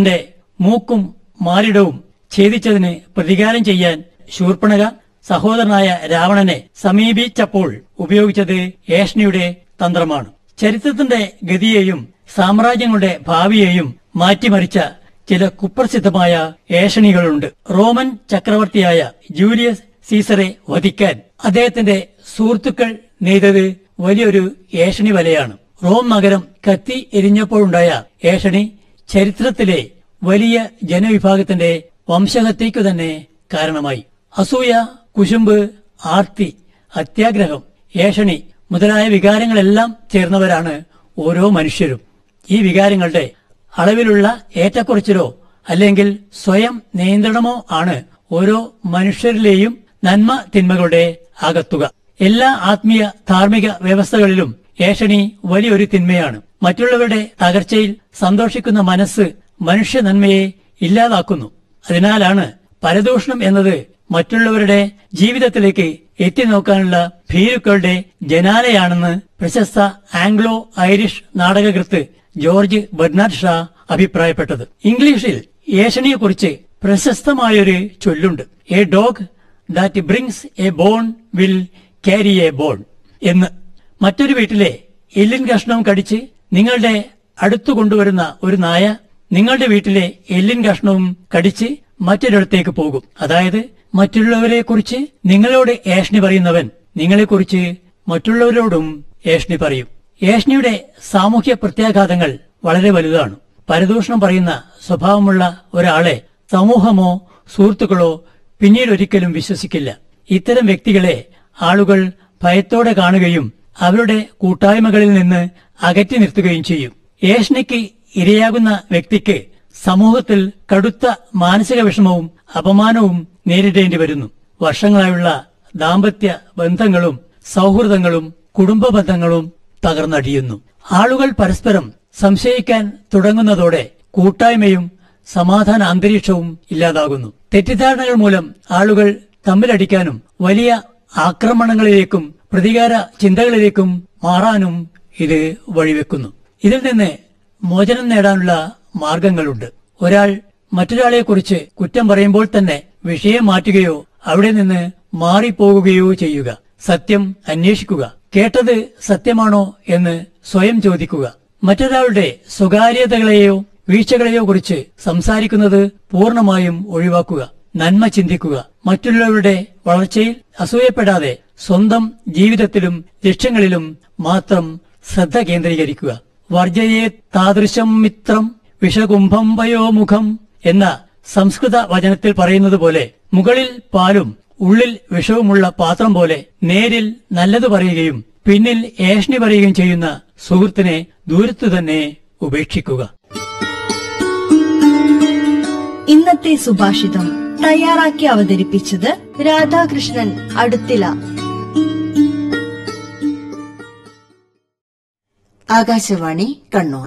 തന്റെ മൂക്കും മാറിടവും ഛേദിച്ചതിന് പ്രതികാരം ചെയ്യാൻ ശൂർപ്പണക സഹോദരനായ രാവണനെ സമീപിച്ചപ്പോൾ ഉപയോഗിച്ചത് ഏഷ്ണിയുടെ തന്ത്രമാണ് ചരിത്രത്തിന്റെ ഗതിയെയും സാമ്രാജ്യങ്ങളുടെ ഭാവിയെയും മാറ്റിമറിച്ച ചില കുപ്രസിദ്ധമായ ഏഷണികളുണ്ട് റോമൻ ചക്രവർത്തിയായ ജൂലിയസ് സീസറെ വധിക്കാൻ അദ്ദേഹത്തിന്റെ സുഹൃത്തുക്കൾ നെയ്തത് വലിയൊരു ഏഷണി വലയാണ് റോം നഗരം കത്തി എരിഞ്ഞപ്പോഴുണ്ടായ ഏഷണി ചരിത്രത്തിലെ വലിയ ജനവിഭാഗത്തിന്റെ വംശഹത്യയ്ക്കു തന്നെ കാരണമായി അസൂയ കുശുമ്പ് ആർത്തി അത്യാഗ്രഹം ഏഷണി മുതലായ വികാരങ്ങളെല്ലാം ചേർന്നവരാണ് ഓരോ മനുഷ്യരും ഈ വികാരങ്ങളുടെ അളവിലുള്ള ഏറ്റക്കുറച്ചിലോ അല്ലെങ്കിൽ സ്വയം നിയന്ത്രണമോ ആണ് ഓരോ മനുഷ്യരിലെയും നന്മ തിന്മകളുടെ ആകത്തുക എല്ലാ ആത്മീയ ധാർമ്മിക വ്യവസ്ഥകളിലും ഏഷണി വലിയൊരു തിന്മയാണ് മറ്റുള്ളവരുടെ തകർച്ചയിൽ സന്തോഷിക്കുന്ന മനസ്സ് മനുഷ്യ നന്മയെ ഇല്ലാതാക്കുന്നു അതിനാലാണ് പരദൂഷണം എന്നത് മറ്റുള്ളവരുടെ ജീവിതത്തിലേക്ക് എത്തി നോക്കാനുള്ള ഭീരുക്കളുടെ ജനാലയാണെന്ന് പ്രശസ്ത ആംഗ്ലോ ഐറിഷ് നാടകകൃത്ത് ജോർജ് ബെർണാഡ് ഷാ അഭിപ്രായപ്പെട്ടത് ഇംഗ്ലീഷിൽ ഏഷണിയെക്കുറിച്ച് പ്രശസ്തമായൊരു ചൊല്ലുണ്ട് a dog that brings a bone will carry a bone എന്ന് മറ്റൊരു വീട്ടിലെ എല്ലിൻ കഷ്ണവും കടിച്ച് നിങ്ങളുടെ അടുത്തു കൊണ്ടുവരുന്ന ഒരു നായ നിങ്ങളുടെ വീട്ടിലെ എല്ലിൻ കഷ്ണവും കടിച്ച് മറ്റൊരിടത്തേക്ക് പോകും അതായത് മറ്റുള്ളവരെ കുറിച്ച് നിങ്ങളോട് ഏഷ്ണി പറയുന്നവൻ നിങ്ങളെക്കുറിച്ച് മറ്റുള്ളവരോടും ഏഷ്ണി പറയും ഏഷ്ണിയുടെ സാമൂഹ്യ പ്രത്യാഘാതങ്ങൾ വളരെ വലുതാണ് പരദൂഷണം പറയുന്ന സ്വഭാവമുള്ള ഒരാളെ സമൂഹമോ സുഹൃത്തുക്കളോ പിന്നീട് ഒരിക്കലും വിശ്വസിക്കില്ല ഇത്തരം വ്യക്തികളെ ആളുകൾ ഭയത്തോടെ കാണുകയും അവരുടെ കൂട്ടായ്മകളിൽ നിന്ന് അകറ്റി നിർത്തുകയും ചെയ്യും ഏഷ്ണിക്ക് ഇരയാകുന്ന വ്യക്തിക്ക് സമൂഹത്തിൽ കടുത്ത മാനസിക വിഷമവും അപമാനവും നേരിടേണ്ടി വരുന്നു വർഷങ്ങളായുള്ള ദാമ്പത്യ ബന്ധങ്ങളും സൗഹൃദങ്ങളും കുടുംബ ബന്ധങ്ങളും തകർന്നടിയുന്നു ആളുകൾ പരസ്പരം സംശയിക്കാൻ തുടങ്ങുന്നതോടെ കൂട്ടായ്മയും സമാധാന അന്തരീക്ഷവും ഇല്ലാതാകുന്നു തെറ്റിദ്ധാരണകൾ മൂലം ആളുകൾ തമ്മിലടിക്കാനും വലിയ ആക്രമണങ്ങളിലേക്കും പ്രതികാര ചിന്തകളിലേക്കും മാറാനും ഇത് വഴിവെക്കുന്നു ഇതിൽ നിന്ന് മോചനം നേടാനുള്ള മാർഗങ്ങളുണ്ട് ഒരാൾ മറ്റൊരാളെക്കുറിച്ച് കുറ്റം പറയുമ്പോൾ തന്നെ വിഷയം മാറ്റുകയോ അവിടെ നിന്ന് മാറിപ്പോകുകയോ ചെയ്യുക സത്യം അന്വേഷിക്കുക കേട്ടത് സത്യമാണോ എന്ന് സ്വയം ചോദിക്കുക മറ്റൊരാളുടെ സ്വകാര്യതകളെയോ വീഴ്ചകളെയോ കുറിച്ച് സംസാരിക്കുന്നത് പൂർണ്ണമായും ഒഴിവാക്കുക നന്മ ചിന്തിക്കുക മറ്റുള്ളവരുടെ വളർച്ചയിൽ അസൂയപ്പെടാതെ സ്വന്തം ജീവിതത്തിലും ലക്ഷ്യങ്ങളിലും മാത്രം ശ്രദ്ധ കേന്ദ്രീകരിക്കുക വർജയെ താദൃശം മിത്രം വിഷകുംഭം വയോമുഖം എന്ന സംസ്കൃത വചനത്തിൽ പറയുന്നത് പോലെ മുകളിൽ പാലും ഉള്ളിൽ വിഷവുമുള്ള പാത്രം പോലെ നേരിൽ നല്ലത് പറയുകയും പിന്നിൽ ഏഷ്ണി പറയുകയും ചെയ്യുന്ന സുഹൃത്തിനെ ദൂരത്തു തന്നെ ഉപേക്ഷിക്കുക ഇന്നത്തെ സുഭാഷിതം തയ്യാറാക്കി അവതരിപ്പിച്ചത് രാധാകൃഷ്ണൻ അടുത്തില ആകാശവാണി കണ്ണൂർ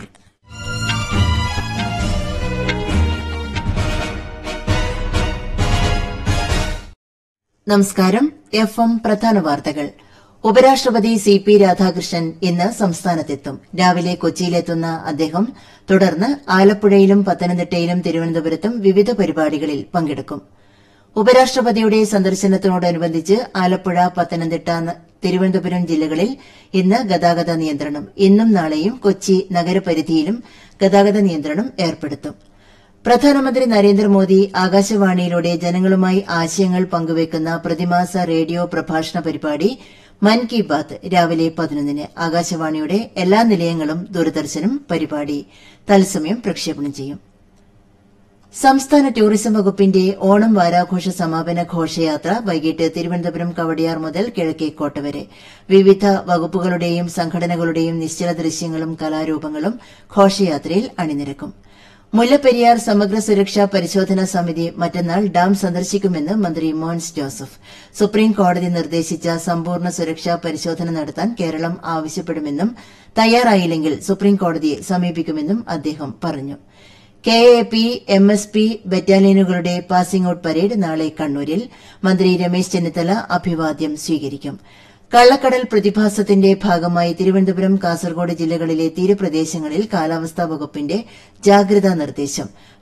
നമസ്കാരം എഫ് എം പ്രധാന വാർത്തകൾ ഉപരാഷ്ട്രപതി സി പി രാധാകൃഷ്ണൻ ഇന്ന് സംസ്ഥാനത്തെത്തും രാവിലെ കൊച്ചിയിലെത്തുന്ന അദ്ദേഹം തുടർന്ന് ആലപ്പുഴയിലും പത്തനംതിട്ടയിലും തിരുവനന്തപുരത്തും വിവിധ പരിപാടികളിൽ പങ്കെടുക്കും ഉപരാഷ്ട്രപതിയുടെ സന്ദർശനത്തോടനുബന്ധിച്ച് ആലപ്പുഴ പത്തനംതിട്ട ന- തിരുവനന്തപുരം ജില്ലകളിൽ ഇന്ന് ഗതാഗത നിയന്ത്രണം ഇന്നും നാളെയും കൊച്ചി നഗരപരിധിയിലും ഗതാഗത നിയന്ത്രണം ഏർപ്പെടുത്തും പ്രധാനമന്ത്രി നരേന്ദ്രമോദി ആകാശവാണിയിലൂടെ ജനങ്ങളുമായി ആശയങ്ങൾ പങ്കുവയ്ക്കുന്ന പ്രതിമാസ റേഡിയോ പ്രഭാഷണ പരിപാടി മൻ കി ബാത്ത് രാവിലെ പതിനൊന്നിന് ആകാശവാണിയുടെ എല്ലാ നിലയങ്ങളും ദൂരദർശനും പരിപാടി തത്സമയം പ്രക്ഷേപണം ചെയ്യും സംസ്ഥാന ടൂറിസം വകുപ്പിന്റെ ഓണം വാരാഘോഷ സമാപന ഘോഷയാത്ര വൈകിട്ട് തിരുവനന്തപുരം കവടിയാർ മുതൽ കിഴക്കേക്കോട്ട വരെ വിവിധ വകുപ്പുകളുടെയും സംഘടനകളുടെയും നിശ്ചല ദൃശ്യങ്ങളും കലാരൂപങ്ങളും ഘോഷയാത്രയിൽ അണിനിരക്കും മുല്ലപ്പെരിയാർ സമഗ്ര സുരക്ഷാ പരിശോധനാ സമിതി മറ്റന്നാൾ ഡാം സന്ദർശിക്കുമെന്ന് മന്ത്രി മോൻസ് ജോസഫ് സുപ്രീം കോടതി നിർദ്ദേശിച്ച സമ്പൂർണ്ണ സുരക്ഷാ പരിശോധന നടത്താൻ കേരളം ആവശ്യപ്പെടുമെന്നും തയ്യാറായില്ലെങ്കിൽ സുപ്രീം കോടതിയെ സമീപിക്കുമെന്നും അദ്ദേഹം പറഞ്ഞു K A P M S P ബറ്റാലിയനുകളുടെ പാസിംഗ് ഔട്ട് പരേഡ് നാളെ കണ്ണൂരിൽ മന്ത്രി രമേശ് ചെന്നിത്തല അഭിവാദ്യം സ്വീകരിക്കും കള്ളക്കടൽ പ്രതിഭാസത്തിന്റെ ഭാഗമായി തിരുവനന്തപുരം കാസർഗോഡ് ജില്ലകളിലെ തീരപ്രദേശങ്ങളിൽ കാലാവസ്ഥാ വകുപ്പിന്റെ ജാഗ്രതാ നിർദ്ദേശം